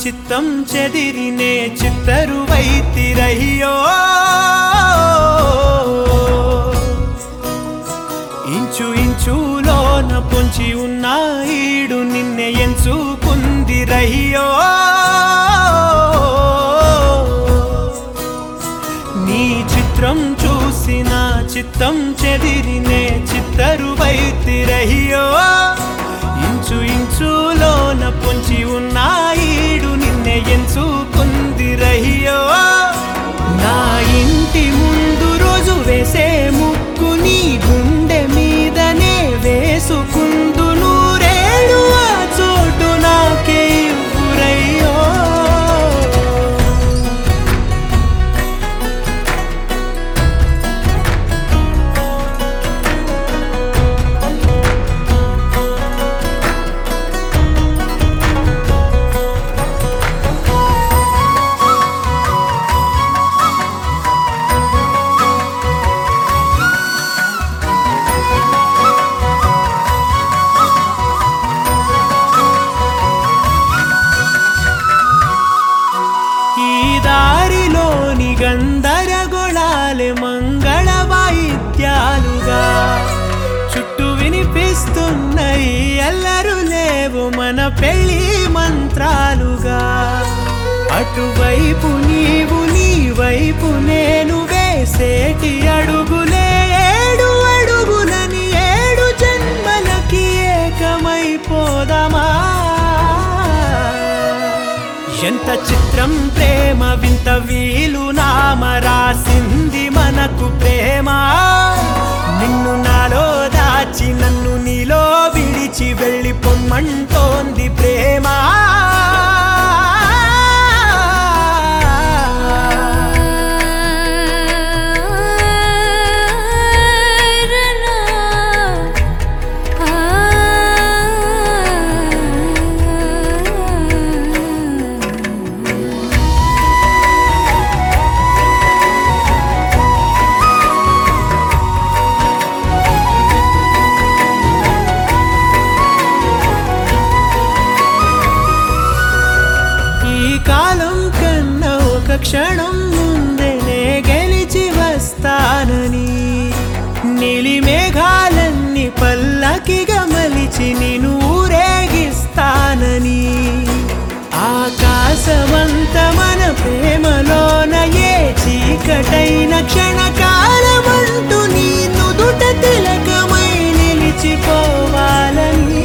చిత్తం చెదిరినే చిత్తరు వైతిరయ్యో ఇంచు ఇంచులోన పొంచి ఉన్న ఈడు నిన్నే ఎంచుకుంది రయ్యో నీ చిత్రం చూసిన చిత్తం చెదిరినే చిత్తరు వైతిరయ్యో ఇంచు ఇంచులోన పొంచి ఉన్న ఈడు నిన్నే ఎంచుకుంది రయ్యో నా ఇంటి ముందు రోజు వేసే ముక్కు నీ గుండె మీదనే వేసుకుందు నూరేడు ఆ చోటు నాకే ఇవ్వురయ్యో ఈ దారిలోని గందరగోళాలే మంగళ వాయిద్యాలుగా చుట్టూ వినిపిస్తున్నాయి ఎల్లరు లేవు మన పెళ్లి మంత్రాలుగా అటువైపు నీవు నీ వైపు నేను వేసేటి అడుగులే ఏడు అడుగులని ఏడు జన్మలకి ఏకమైపోదమా ఎంత చిత్రం ప్రేమ వింత వీలు నామ రాసింది మనకు ప్రేమ నిన్ను నాలో దాచి నన్ను నీలో విడిచి వెళ్ళి పొమ్మంటోంది ప్రేమ ఈ కాలం కన్నా ఒక క్షణం ముందేనే గెలిచి వస్తానని నీలి మేఘాలన్నీ పల్లకిగా మలిచి నేను ఊరేగిస్తానని ఆకాశమంత మన ప్రేమలోన ఏ చీకటైన క్షణకాలమంటూ నీ నుదుట తిలకమై నిలిచిపోవాలని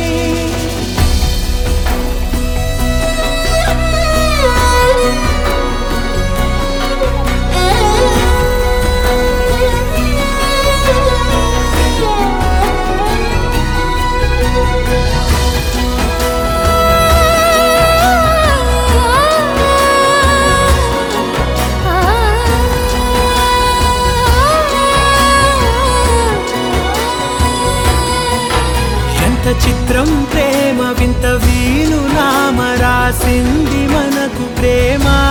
ఎంత చిత్రం ప్రేమ వింత వీలు నామ రాసింది మనకు ప్రేమ